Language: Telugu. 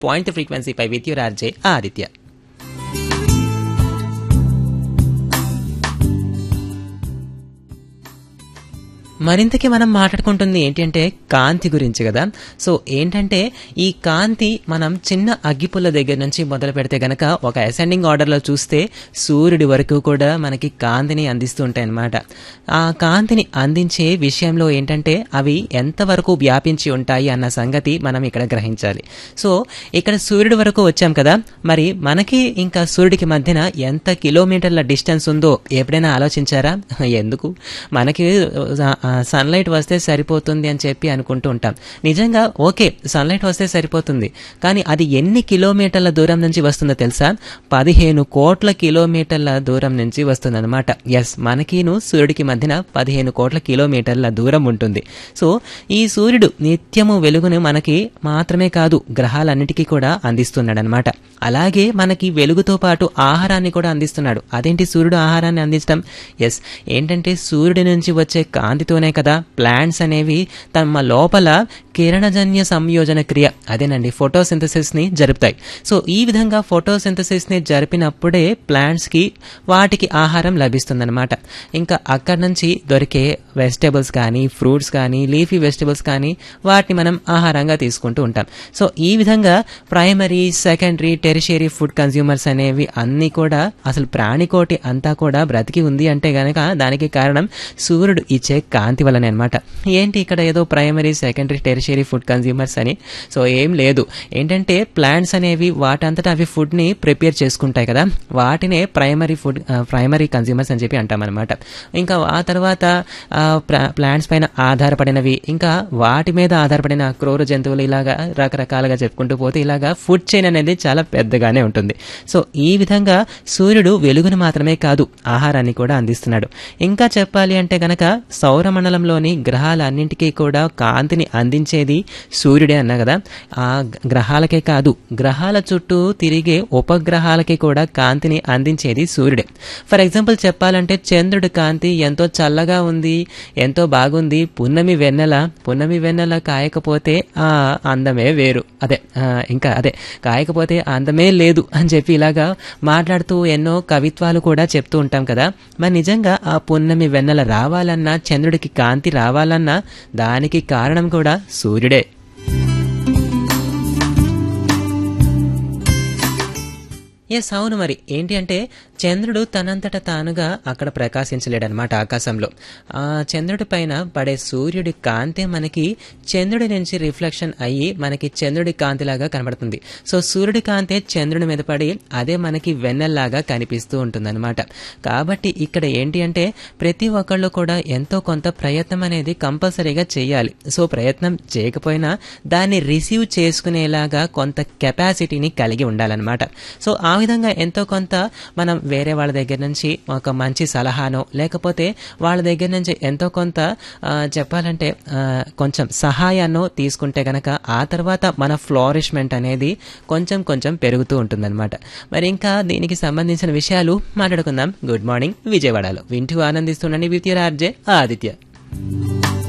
పాయింట్ ఫ్రీక్వెన్సీపై విత్ యూర్ ఆర్జే ఆదిత్య మరింతకి మనం మాట్లాడుకుంటుంది ఏంటంటే కాంతి గురించి కదా సో ఏంటంటే ఈ కాంతి మనం చిన్న అగ్గిపుల్ల దగ్గర నుంచి మొదలు పెడితే గనక ఒక అసెండింగ్ ఆర్డర్లో చూస్తే సూర్యుడి వరకు కూడా మనకి కాంతిని అందిస్తూ ఉంటాయి అన్నమాట ఆ కాంతిని అందించే విషయంలో ఏంటంటే అవి ఎంతవరకు వ్యాపించి ఉంటాయి అన్న సంగతి మనం ఇక్కడ గ్రహించాలి సో ఇక్కడ సూర్యుడి వరకు వచ్చాం కదా మరి మనకి ఇంకా సూర్యుడికి మధ్యన ఎంత కిలోమీటర్ల డిస్టెన్స్ ఉందో ఎప్పుడైనా ఆలోచించారా ఎందుకు మనకి సన్లైట్ వస్తే సరిపోతుంది అని చెప్పి అనుకుంటూ ఉంటాం నిజంగా ఓకే సన్లైట్ వస్తే సరిపోతుంది కానీ అది ఎన్ని కిలోమీటర్ల దూరం నుంచి వస్తుందో తెలుసా పదిహేను కోట్ల కిలోమీటర్ల దూరం నుంచి వస్తుంది అనమాట ఎస్ మనకిను సూర్యుడికి మధ్యన పదిహేను కోట్ల కిలోమీటర్ల దూరం ఉంటుంది సో ఈ సూర్యుడు నిత్యము వెలుగును మనకి మాత్రమే కాదు గ్రహాలన్నిటికీ కూడా అందిస్తున్నాడు అనమాట అలాగే మనకి వెలుగుతో పాటు ఆహారాన్ని కూడా అందిస్తున్నాడు అదేంటి సూర్యుడు ఆహారాన్ని అందించడం ఎస్ ఏంటంటే సూర్యుడి నుంచి వచ్చే కాంతితోనే కదా ప్లాంట్స్ అనేవి తమ లోపల కిరణజన్య సంయోజన క్రియ అదేనండి ఫోటోసింథసిస్ ని జరుపుతాయి సో ఈ విధంగా ఫోటోసింథసిస్ ని జరిపినప్పుడే ప్లాంట్స్ కి వాటికి ఆహారం లభిస్తుందన్నమాట ఇంకా అక్కడి నుంచి దొరికే వెజిటేబుల్స్ కానీ ఫ్రూట్స్ కానీ లీఫీ వెజిటేబుల్స్ కానీ వాటిని మనం ఆహారంగా తీసుకుంటూ ఉంటాం సో ఈ విధంగా primary secondary tertiary food consumers అనేవి అన్నీ కూడా అసలు ప్రాణికోటి అంతా కూడా బ్రతికి ఉంది అంటే గనక దానికి కారణం సూర్యుడు ఇచ్చే కాంతి వల్లనే అనమాట ఏంటి ఇక్కడ ఏదో primary secondary tertiary food consumers అని సో ఏం లేదు ఏంటంటే ప్లాంట్స్ అనేవి వాటంతటా అవి ఫుడ్ని ప్రిపేర్ చేసుకుంటాయి కదా వాటినే ప్రైమరీ ఫుడ్ ప్రైమరీ కన్జ్యూమర్స్ అని చెప్పి అంటాం అనమాట ఇంకా ఆ తర్వాత ప్లాంట్స్ పైన ఆధారపడినవి ఇంకా వాటి మీద ఆధారపడిన క్రూర జంతువులు ఇలాగా రకరకాలుగా చెప్పుకుంటూ పోతే ఇలాగా ఫుడ్ చైన్ అనేది చాలా పెద్దగానే ఉంటుంది సో ఈ విధంగా సూర్యుడు వెలుగును మాత్రమే కాదు ఆహారాన్ని కూడా అందిస్తున్నాడు ఇంకా చెప్పాలి అంటే గనక సౌరమండలంలోని గ్రహాలన్నింటికీ కూడా కాంతిని అందించేది సూర్యుడే అన్నా కదా ఆ గ్రహాలకే కాదు గ్రహాల చుట్టూ తిరిగే ఉపగ్రహాలకి కూడా కాంతిని అందించేది సూర్యుడే ఫర్ ఎగ్జాంపుల్ చెప్పాలంటే చంద్రుడి కాంతి ఎంతో చల్లగా ఉంది ఎంతో బాగుంది పున్నమి వెన్నెల పున్నమి వెన్నెల కాయకపోతే ఆ అందమే వేరు అదే ఇంకా అదే కాయకపోతే అందమే లేదు అని చెప్పి ఇలాగా మాట్లాడుతూ ఎన్నో కవిత్వాలు కూడా చెప్తూ ఉంటాం కదా మరి నిజంగా ఆ పున్నమి వెన్నెల రావాలన్నా చంద్రుడికి కాంతి రావాలన్నా దానికి కారణం కూడా సూర్యుడే ఎస్ అవును మరి ఏంటి అంటే చంద్రుడు తనంతట తానుగా అక్కడ ప్రకాశించలేడనమాట ఆకాశంలో ఆ చంద్రుడి పైన పడే సూర్యుడి కాంతే మనకి చంద్రుడి నుంచి రిఫ్లెక్షన్ అయ్యి మనకి చంద్రుడి కాంతిలాగా కనబడుతుంది సో సూర్యుడి కాంతే చంద్రుడి మీద పడి అదే మనకి వెన్నెల్లాగా కనిపిస్తూ ఉంటుందన్నమాట కాబట్టి ఇక్కడ ఏంటి అంటే ప్రతి ఒక్కళ్ళు కూడా ఎంతో కొంత ప్రయత్నం అనేది కంపల్సరీగా చేయాలి సో ప్రయత్నం చేయకపోయినా దాన్ని రిసీవ్ చేసుకునేలాగా కొంత కెపాసిటీని కలిగి ఉండాలన్నమాట సో ఆ విధంగా ఎంతో కొంత మనం వేరే వాళ్ళ దగ్గర నుంచి ఒక మంచి సలహానో లేకపోతే వాళ్ళ దగ్గర నుంచి ఎంతో కొంత చెప్పాలంటే కొంచెం సహాయాన్నో తీసుకుంటే గనక ఆ తర్వాత మన ఫ్లోరిష్మెంట్ అనేది కొంచెం కొంచెం పెరుగుతూ ఉంటుందన్నమాట మరి ఇంకా దీనికి సంబంధించిన విషయాలు మాట్లాడుకుందాం గుడ్ మార్నింగ్ విజయవాడలో వింటూ ఆనందిస్తుండండి విత్ యూర్ ఆర్జే ఆదిత్య